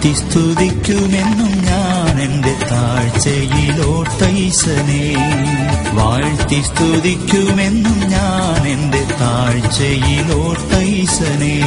വാഴ്ത്തി സ്തുതിക്കുമെന്നും ഞാൻ എന്റെ താഴ്ചയിലോട്ടൈസനെ വാഴ്ത്തി സ്തുതിക്കുമെന്നും ഞാൻ എന്റെ താഴ്ചയിലോട്ടൈസനെ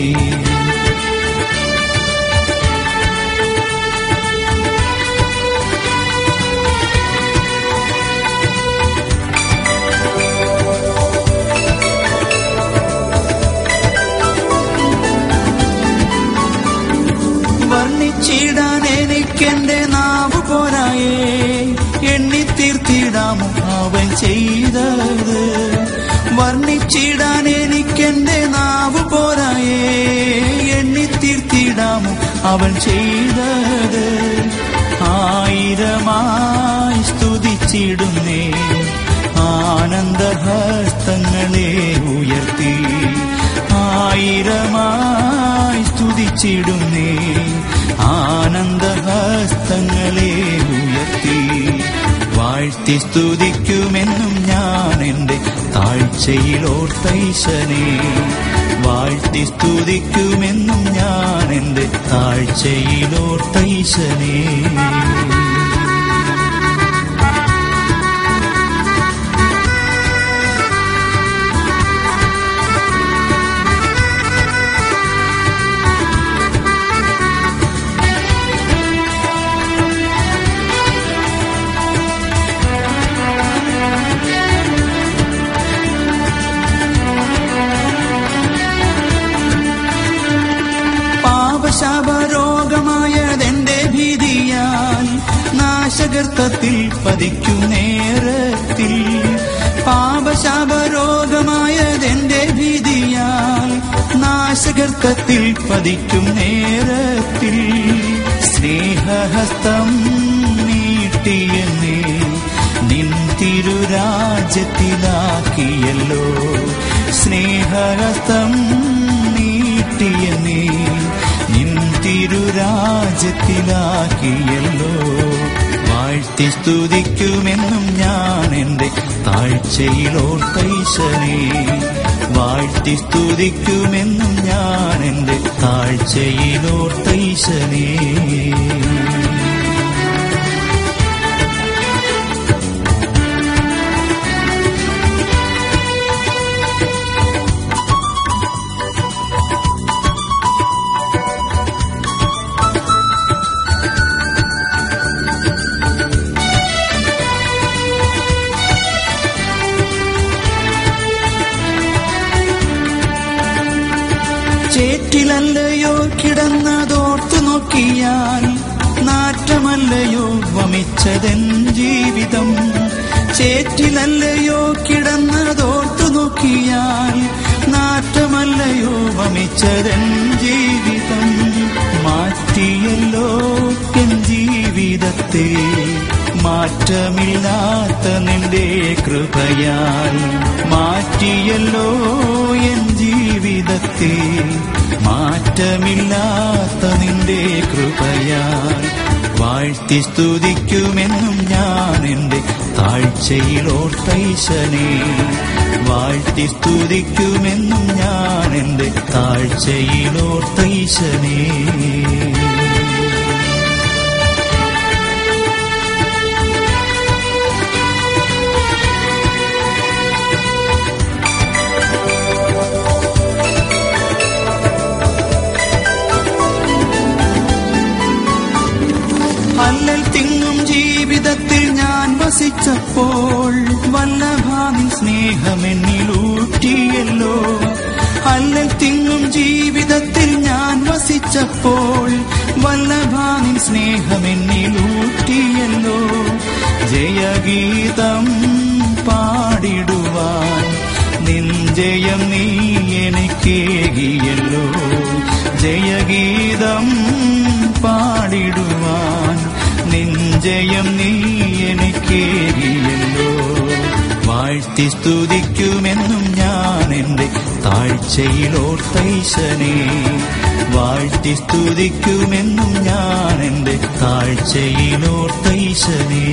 വർണ്ണിച്ചിടാൻ എനിക്കെന്റെ നാവ് പോരായേ എണ്ണിത്തീർത്തിടാമോ അവൻ ചെയ്തത് വർണ്ണിച്ചിടാൻ എനിക്കെന്റെ നാവ് പോരായേ എണ്ണിത്തീർത്തിടാമോ അവൻ ചെയ്തത് ആയിരമായി സ്തുതിച്ചിടുന്നേ ആനന്ദഹസ്തങ്ങളെ ഉയർത്തി ആയിരമായി സ്തുതിച്ചിടുന്നേ ആനന്ദഹസ്തങ്ങളെ ഉയർത്തി വാഴ്ത്തി സ്തുതിക്കുമെന്നും ഞാൻ എന്റെ താഴ്ചയിലോർത്തൈശനെ വാഴ്ത്തി സ്തുതിക്കുമെന്നും ഞാൻ എന്റെ താഴ്ചയിലോർത്തൈശനെ പാപശാപരോഗമായതെന്റെ ഭീതിയാൽ നാശകർത്തത്തിൽ പതിക്കും നേരത്തിൽ പാപശാപരോഗമായതെന്റെ ഭീതിയാൽ നാശകർത്തത്തിൽ പതിക്കും നേരത്തിൽ സ്നേഹഹസ്തം നീട്ടിയെന്നേ നിൻ തിരുരാജ്യത്തിലാക്കിയല്ലോ സ്നേഹഹസ്തം നീട്ടിയെന്നേ നിൻ തിരുരാജ്യത്തിലാക്കിയല്ലോ വാഴ്ത്തി സ്തുതിക്കുമെന്നും ഞാൻ എന്റെ താഴ്ചയിലോർത്തൈശനെ വാഴ്ത്തി സ്തുതിക്കുമെന്നും ഞാൻ എന്റെ താഴ്ചയിലോർത്തൈശനെ ചേറ്റിലല്ലയോ കിടന്നതോർത്തു നോക്കിയാൽ നാറ്റമല്ലയോ വമിച്ചതെൻ ജീവിതം ചേറ്റിലല്ലയോ കിടന്നതോർത്തു നോക്കിയാൽ നാറ്റമല്ലയോ വമിച്ചതെൻ ജീവിതം മാറ്റിയല്ലോ എൻ ജീവിതത്തെ മാറ്റമില്ലാത്ത നിന്റെ കൃപയാൽ മാറ്റിയല്ലോ എൻ ജീവിതത്തെ മാറ്റമില്ലാത്ത നിന്റെ കൃപയാൽ വാഴ്ത്തി സ്തുതിക്കുമെന്നും ഞാൻ എന്റെ താഴ്ചയിലോർത്തൈശനെ വാഴ്ത്തി സ്തുതിക്കുമെന്നും ഞാൻ എന്റെ താഴ്ചയിലോർത്തൈശനെ അല്ലൽ തിങ്ങും ജീവിതത്തിൽ ഞാൻ വസിച്ചപ്പോൾ വല്ലഭാവിൻ സ്നേഹമെന്നിലൂറ്റിയല്ലോ അല്ലൽ തിങ്ങും ജീവിതത്തിൽ ഞാൻ വസിച്ചപ്പോൾ വല്ലഭാവിൻ സ്നേഹമെന്നിലൂറ്റിയല്ലോ ജയഗീതം പാടിടുവാൻ നിൻ ജയം നീ എനിക്കേകിയല്ലോ ജയഗീതം പാടിടുവാൻ നിൻ ജയം നീ എനിക്കേകിയല്ലോ വാഴ്ത്തി സ്തുതിക്കുമെന്നും ഞാൻ എന്റെ താഴ്ചയിലോർത്തൈശനെ വാഴ്ത്തി സ്തുതിക്കുമെന്നും ഞാൻ എന്റെ താഴ്ചയിലോർത്തൈശനെ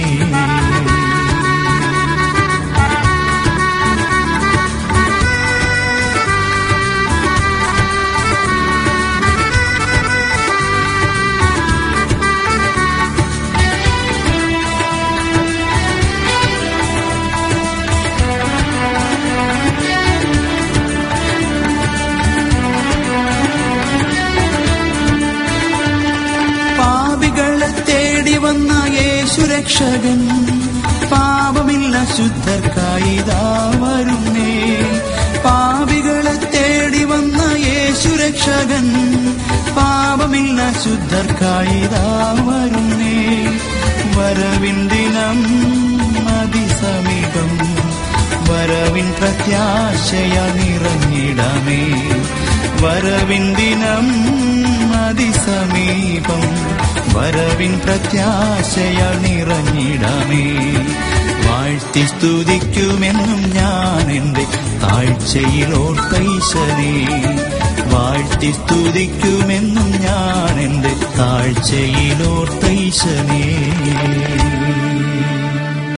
യേശുരക്ഷകൻ പാപമില്ല ശുദ്ധർക്കായി ഇതാ വരുന്നേ പാപികളെ തേടി വന്ന യേശുരക്ഷകൻ പാപമില്ല ശുദ്ധർക്കായി ഇതാ വരുന്നേ വരവിൻ ദിനം അതിസമീപം വരവിൻ പ്രത്യാശയ നിറഞ്ഞിടമേ വരവിൻ ദിനം അതിസമീപം വരവിൻ പ്രത്യാശയ നിറഞ്ഞിടമേ വാഴ്ത്തി സ്തുതിക്കുമെന്നും ഞാൻ എന്റെ താഴ്ചയിലോർത്തൈശനെ വാഴ്ത്തി സ്തുതിക്കുമെന്നും ഞാൻ എന്റെ താഴ്ചയിലോർത്തൈശനേ